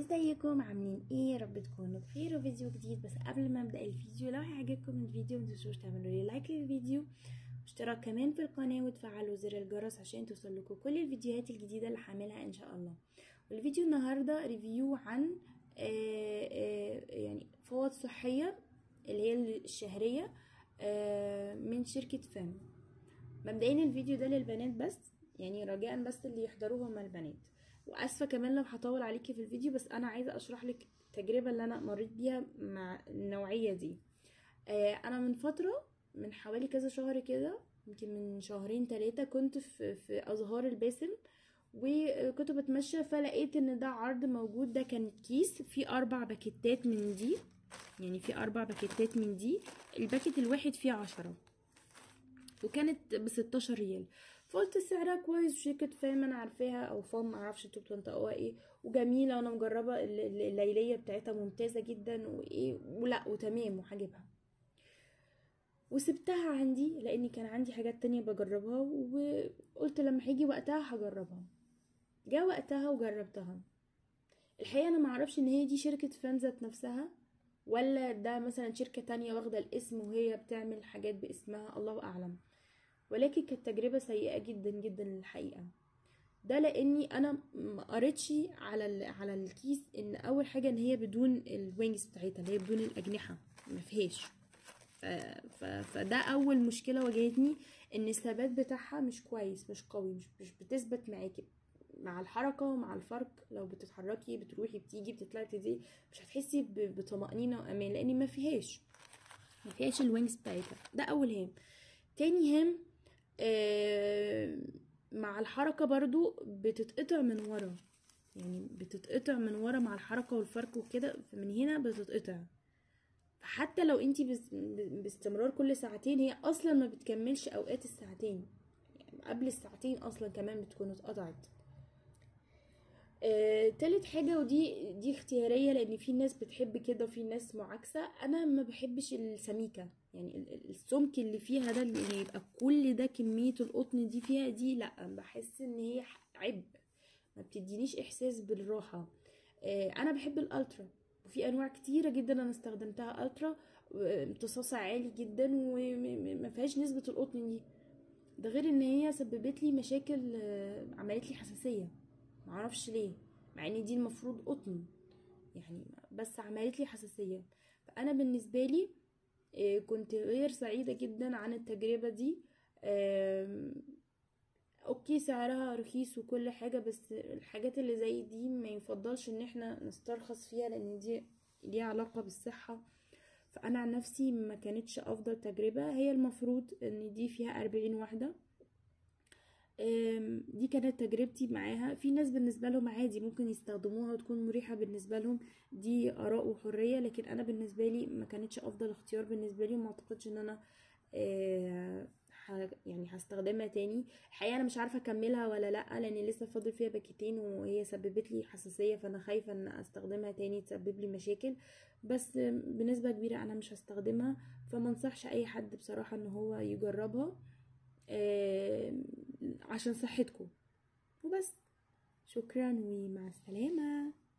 ازيكم عاملين ايه يا رب تكونوا بخير وفيديو جديد بس قبل ما ابدا الفيديو لو عجبكم الفيديو متنسوش تعملوا لي لايك للفيديو واشتراك كمان في القناه وتفعلوا زر الجرس عشان توصلكوا كل الفيديوهات الجديده اللي هعملها ان شاء الله والفيديو النهارده ريفيو عن آآ آآ يعني فوط صحيه اللي هي الشهريه من شركه فام مبدئيا الفيديو ده للبنات بس يعني رجاء بس اللي يحضروه هما البنات واسفه كمان لو هطول عليكي في الفيديو بس انا عايزه اشرح لك التجربه اللي انا مريت بيها مع النوعيه دي آه انا من فتره من حوالي كذا شهر كده يمكن من شهرين ثلاثه كنت في في ازهار الباسم وكنت بتمشى فلقيت ان ده عرض موجود ده كان كيس فيه اربع باكيتات من دي يعني في اربع باكيتات من دي الباكيت الواحد فيه عشرة وكانت ب 16 ريال فقلت سعرها كويس وشركة فام انا عارفاها او فام معرفش انتوا بتنطقوها ايه وجميلة وانا مجربة الليلية بتاعتها ممتازة جدا وايه ولا وتمام وهجيبها وسبتها عندي لاني كان عندي حاجات تانية بجربها وقلت لما هيجي وقتها هجربها جا وقتها وجربتها الحقيقة انا معرفش ان هي دي شركة فام ذات نفسها ولا ده مثلا شركة تانية واخدة الاسم وهي بتعمل حاجات باسمها الله اعلم ولكن كانت تجربه سيئه جدا جدا للحقيقه ده لاني انا ما قريتش على على الكيس ان اول حاجه ان هي بدون الوينجز بتاعتها اللي هي بدون الاجنحه ما فيهاش فده اول مشكله واجهتني ان الثبات بتاعها مش كويس مش قوي مش, مش بتثبت معاكي مع الحركه ومع الفرق لو بتتحركي بتروحي بتيجي بتطلعي بتدي مش هتحسي بطمانينه وامان لان ما فيهاش ما فيهاش الوينجز بتاعتها ده اول هام تاني هام آه مع الحركة برضو بتتقطع من ورا يعني بتتقطع من ورا مع الحركة والفرق وكده فمن هنا بتتقطع فحتى لو انتي باستمرار كل ساعتين هي اصلا ما بتكملش اوقات الساعتين يعني قبل الساعتين اصلا كمان بتكون اتقطعت آه، تالت حاجة ودي دي اختيارية لان في ناس بتحب كده وفي ناس معاكسة انا ما بحبش السميكة يعني السمك اللي فيها ده اللي يبقى كل ده كمية القطن دي فيها دي لا بحس ان هي عبء ما بتدينيش احساس بالراحة آه، انا بحب الالترا وفي انواع كتيرة جدا انا استخدمتها الترا امتصاصها عالي جدا وما فيهاش نسبة القطن دي ده غير ان هي سببت لي مشاكل عملت لي حساسية معرفش ليه مع ان دي المفروض قطن يعني بس عملت لي حساسيه فانا بالنسبه لي كنت غير سعيده جدا عن التجربه دي اوكي سعرها رخيص وكل حاجه بس الحاجات اللي زي دي ما يفضلش ان احنا نسترخص فيها لان دي ليها علاقه بالصحه فانا عن نفسي ما كانتش افضل تجربه هي المفروض ان دي فيها أربعين واحده دي كانت تجربتي معاها في ناس بالنسبه لهم عادي ممكن يستخدموها وتكون مريحه بالنسبه لهم دي اراء وحريه لكن انا بالنسبه لي ما كانتش افضل اختيار بالنسبه لي وما اعتقدش ان انا يعني هستخدمها تاني الحقيقه انا مش عارفه اكملها ولا لا لان لسه فاضل فيها باكيتين وهي سببت لي حساسيه فانا خايفه ان استخدمها تاني تسبب لي مشاكل بس بنسبه كبيره انا مش هستخدمها فما انصحش اي حد بصراحه ان هو يجربها عشان صحتكم وبس شكرا ومع السلامه